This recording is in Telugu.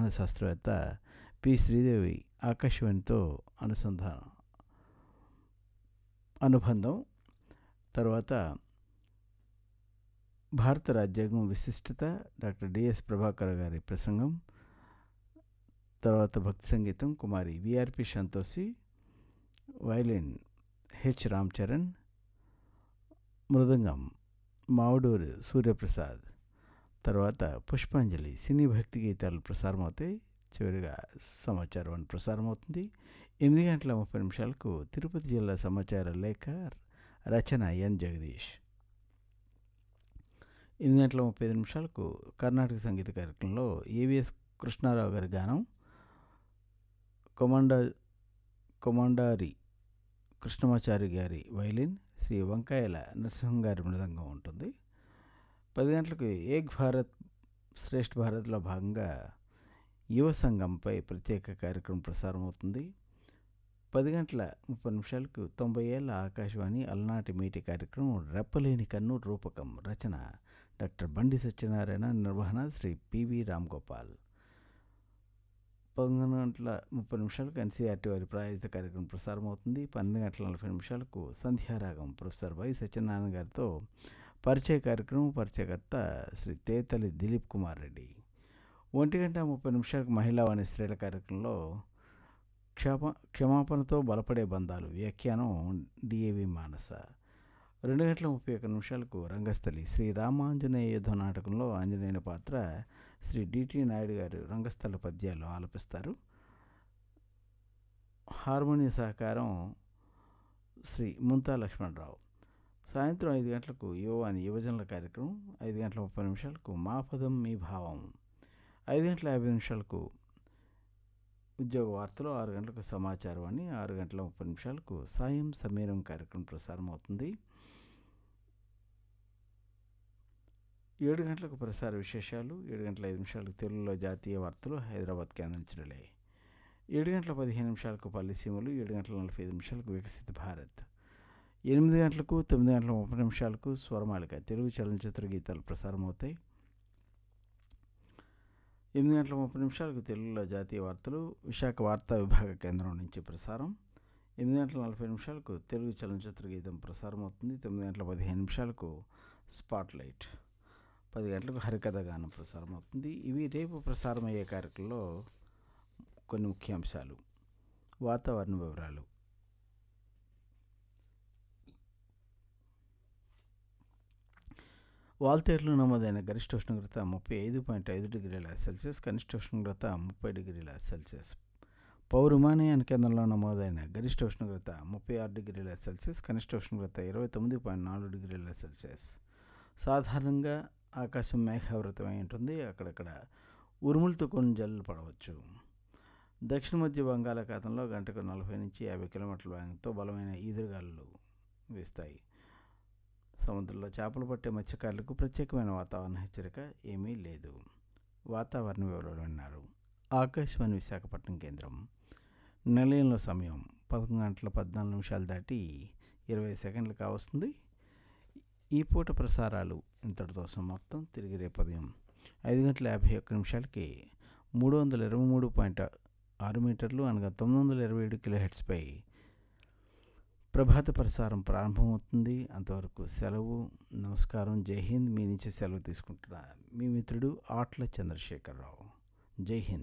ప్రధాన శాస్త్రవేత్త పి శ్రీదేవి ఆకాశవాణితో అనుసంధానం అనుబంధం తర్వాత భారత రాజ్యాంగం విశిష్టత డాక్టర్ డిఎస్ ప్రభాకర్ గారి ప్రసంగం తర్వాత భక్తి సంగీతం కుమారి VRP Santoshi violin H Ram Charan మృదంగం మావుడూరు సూర్యప్రసాద్ తర్వాత పుష్పాంజలి సినీ భక్తి గీతాలు ప్రసారమవుతాయి చివరిగా సమాచారం అని ప్రసారం అవుతుంది ఎనిమిది గంటల ముప్పై నిమిషాలకు తిరుపతి జిల్లా సమాచార లేఖ రచన ఎన్ జగదీష్ ఎనిమిది గంటల ముప్పై ఐదు నిమిషాలకు కర్ణాటక సంగీత కార్యక్రమంలో ఏవిఎస్ కృష్ణారావు గారి గానం కొమండా కొమండారి కృష్ణమాచారి గారి వైలిన్ శ్రీ వంకాయల నరసింహం గారి మృదంగం ఉంటుంది పది గంటలకు ఏక్ భారత్ శ్రేష్ఠ భారత్లో భాగంగా యువ సంఘంపై ప్రత్యేక కార్యక్రమం ప్రసారం అవుతుంది పది గంటల ముప్పై నిమిషాలకు తొంభై ఏళ్ళ ఆకాశవాణి అలనాటి మీటి కార్యక్రమం రెప్పలేని కన్ను రూపకం రచన డాక్టర్ బండి సత్యనారాయణ నిర్వహణ శ్రీ పివి రామ్ గోపాల్ పదకొండు గంటల ముప్పై నిమిషాలకు ఎన్సీఆర్టీ వారి ప్రాయోజిత కార్యక్రమం ప్రసారం అవుతుంది పన్నెండు గంటల నలభై నిమిషాలకు సంధ్యారాగం ప్రొఫెసర్ వై సత్యనారాయణ గారితో పరిచయ కార్యక్రమం పరిచయకర్త శ్రీ తేతలి దిలీప్ కుమార్ రెడ్డి ఒంటి గంట ముప్పై నిమిషాలకు మహిళా వాణి స్త్రీల కార్యక్రమంలో క్షమా క్షమాపణతో బలపడే బంధాలు వ్యాఖ్యానం డిఏవి మానస రెండు గంటల ముప్పై ఒక్క నిమిషాలకు రంగస్థలి శ్రీ రామాంజనేయ యుద్ధ నాటకంలో ఆంజనేయుని పాత్ర శ్రీ డిటి నాయుడు గారు రంగస్థల పద్యాలు ఆలపిస్తారు హార్మోనియ సహకారం శ్రీ ముంతా లక్ష్మణరావు సాయంత్రం ఐదు గంటలకు యువవాణి యువజనుల కార్యక్రమం ఐదు గంటల ముప్పై నిమిషాలకు మా పదం మీ భావం ఐదు గంటల యాభై నిమిషాలకు ఉద్యోగ వార్తలు ఆరు గంటలకు సమాచారం అని ఆరు గంటల ముప్పై నిమిషాలకు సాయం సమీరం కార్యక్రమం ప్రసారం అవుతుంది ఏడు గంటలకు ప్రసార విశేషాలు ఏడు గంటల ఐదు నిమిషాలకు తెలుగులో జాతీయ వార్తలు హైదరాబాద్ కేంద్రించడలే ఏడు గంటల పదిహేను నిమిషాలకు పల్లిసీమలు ఏడు గంటల నలభై ఐదు నిమిషాలకు వికసిత భారత్ ఎనిమిది గంటలకు తొమ్మిది గంటల ముప్పై నిమిషాలకు స్వరమాలిక తెలుగు చలనచిత్ర గీతాలు ప్రసారం అవుతాయి ఎనిమిది గంటల ముప్పై నిమిషాలకు తెలుగులో జాతీయ వార్తలు విశాఖ వార్తా విభాగ కేంద్రం నుంచి ప్రసారం ఎనిమిది గంటల నలభై నిమిషాలకు తెలుగు చలనచిత్ర గీతం ప్రసారం అవుతుంది తొమ్మిది గంటల పదిహేను నిమిషాలకు స్పాట్ లైట్ పది గంటలకు హరికథ గానం ప్రసారం అవుతుంది ఇవి రేపు ప్రసారం అయ్యే కార్యక్రమంలో కొన్ని ముఖ్యాంశాలు వాతావరణ వివరాలు వాల్తేరులో నమోదైన గరిష్ట ఉష్ణోగ్రత ముప్పై ఐదు పాయింట్ ఐదు డిగ్రీల సెల్సియస్ కనిష్ట ఉష్ణోగ్రత ముప్పై డిగ్రీల సెల్సియస్ పౌరుమానయాన కేంద్రంలో నమోదైన గరిష్ట ఉష్ణోగ్రత ముప్పై ఆరు డిగ్రీల సెల్సియస్ కనిష్ట ఉష్ణోగ్రత ఇరవై తొమ్మిది పాయింట్ నాలుగు డిగ్రీల సెల్సియస్ సాధారణంగా ఆకాశం మేఘావృతమై ఉంటుంది అక్కడక్కడ ఉరుములతో కొన్ని జల్లులు పడవచ్చు దక్షిణ మధ్య బంగాళాఖాతంలో గంటకు నలభై నుంచి యాభై కిలోమీటర్ల వేగంతో బలమైన ఈదురుగాలులు వీస్తాయి సముద్రంలో చేపలు పట్టే మత్స్యకారులకు ప్రత్యేకమైన వాతావరణ హెచ్చరిక ఏమీ లేదు వాతావరణ వివరాలు విన్నారు ఆకాశవాణి విశాఖపట్నం కేంద్రం నిలయంలో సమయం పదకొండు గంటల పద్నాలుగు నిమిషాలు దాటి ఇరవై సెకండ్లు కావస్తుంది ఈ పూట ప్రసారాలు ఇంతటితో సమాప్తం తిరిగి రేపు ఉదయం ఐదు గంటల యాభై ఒక్క నిమిషాలకి మూడు వందల ఇరవై మూడు పాయింట్ ఆరు మీటర్లు అనగా తొమ్మిది వందల ఇరవై ఏడు కిలో హెడ్స్పై ప్రభాత ప్రసారం ప్రారంభమవుతుంది అంతవరకు సెలవు నమస్కారం జై హింద్ మీ నుంచి సెలవు తీసుకుంటున్న మీ మిత్రుడు ఆట్ల చంద్రశేఖరరావు జై హింద్